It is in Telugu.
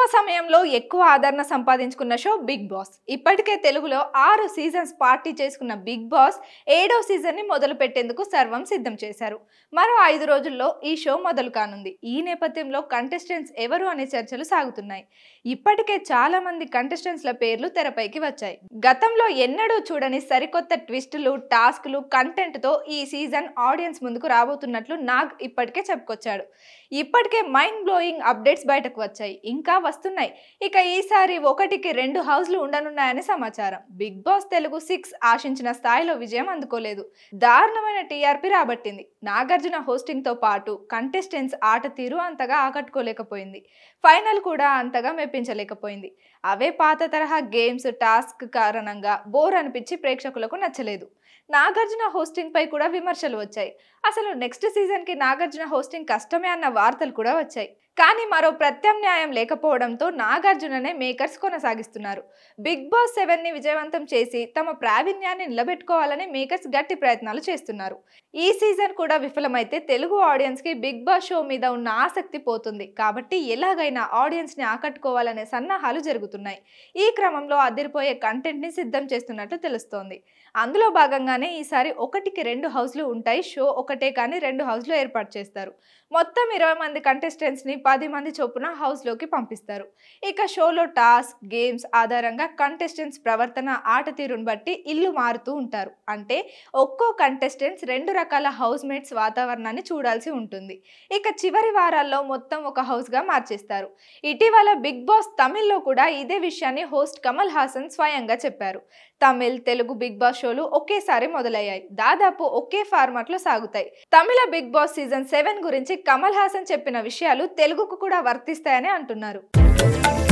తక్కువ సమయంలో ఎక్కువ ఆదరణ సంపాదించుకున్న షో బిగ్ బాస్ ఇప్పటికే తెలుగులో ఆరు సీజన్స్ పార్టీ చేసుకున్న బిగ్ బాస్ ఏడో సీజన్ ని మొదలు పెట్టేందుకు సర్వం సిద్ధం చేశారు మరో ఐదు రోజుల్లో ఈ షో మొదలు కానుంది ఈ నేపథ్యంలో కంటెస్టెంట్స్ ఎవరు అనే చర్చలు సాగుతున్నాయి ఇప్పటికే చాలా మంది కంటెస్టెంట్స్ల పేర్లు తెరపైకి వచ్చాయి గతంలో ఎన్నడూ చూడని సరికొత్త ట్విస్టులు టాస్క్లు కంటెంట్ తో ఈ సీజన్ ఆడియన్స్ ముందుకు రాబోతున్నట్లు నాగ్ ఇప్పటికే చెప్పుకొచ్చాడు ఇప్పటికే మైండ్ బ్లోయింగ్ అప్డేట్స్ బయటకు వచ్చాయి ఇంకా వస్తున్నాయి ఇక ఈసారి ఒకటికి రెండు హౌస్లు ఉండనున్నాయని సమాచారం బిగ్ బాస్ తెలుగు సిక్స్ ఆశించిన స్థాయిలో విజయం అందుకోలేదు దారుణమైన టీఆర్పీ రాబట్టింది నాగార్జున హోస్టింగ్ తో పాటు కంటెస్టెంట్స్ ఆట తీరు అంతగా ఆకట్టుకోలేకపోయింది ఫైనల్ కూడా అంతగా మెప్పించలేకపోయింది అవే పాత తరహా గేమ్స్ టాస్క్ కారణంగా బోర్ అనిపించి ప్రేక్షకులకు నచ్చలేదు నాగార్జున హోస్టింగ్ పై కూడా విమర్శలు వచ్చాయి అసలు నెక్స్ట్ సీజన్ కి నాగార్జున హోస్టింగ్ కష్టమే అన్న వార్తలు కూడా వచ్చాయి కానీ మరో ప్రత్యామ్నాయం లేకపోవడంతో నాగార్జుననే మేకర్స్ కొనసాగిస్తున్నారు బిగ్ బాస్ సెవెన్ ని విజయవంతం చేసి తమ ప్రావీణ్యాన్ని నిలబెట్టుకోవాలని మేకర్స్ గట్టి ప్రయత్నాలు చేస్తున్నారు ఈ సీజన్ కూడా విఫలమైతే తెలుగు ఆడియన్స్ కి బిగ్ బాస్ షో మీద ఉన్న ఆసక్తి పోతుంది కాబట్టి ఎలాగైనా ఆడియన్స్ ని ఆకట్టుకోవాలనే సన్నాహాలు జరుగుతున్నాయి ఈ క్రమంలో అదిరిపోయే కంటెంట్ ని సిద్ధం చేస్తున్నట్లు తెలుస్తోంది అందులో భాగంగానే ఈసారి ఒకటికి రెండు హౌస్లు ఉంటాయి షో ఒకటే కానీ రెండు హౌస్లు ఏర్పాటు చేస్తారు మొత్తం ఇరవై మంది కంటెస్టెంట్స్ ని పది మంది చొప్పున హౌస్ లోకి పంపిస్తారు ఇక షోలో టాస్క్ గేమ్స్ ఆధారంగా కంటెస్టెంట్స్ ప్రవర్తన ఆట తీరును బట్టి ఇల్లు మారుతూ ఉంటారు అంటే ఒక్కో కంటెస్టెంట్స్ రెండు రకాల హౌస్ మేట్స్ వాతావరణాన్ని చూడాల్సి ఉంటుంది ఇక చివరి వారాల్లో మొత్తం ఒక హౌస్ గా మార్చేస్తారు ఇటీవల బిగ్ బాస్ తమిళ్లో కూడా ఇదే విషయాన్ని హోస్ట్ కమల్ హాసన్ స్వయంగా చెప్పారు తమిళ్ తెలుగు బిగ్ బాస్ షోలు ఒకేసారి మొదలయ్యాయి దాదాపు ఒకే ఫార్మాట్ లో సాగుతాయి Tamil Bigg Boss season seven గురించి కమల్ హాసన్ చెప్పిన విషయాలు తెలుగుకు కూడా వర్తిస్తాయని అంటున్నారు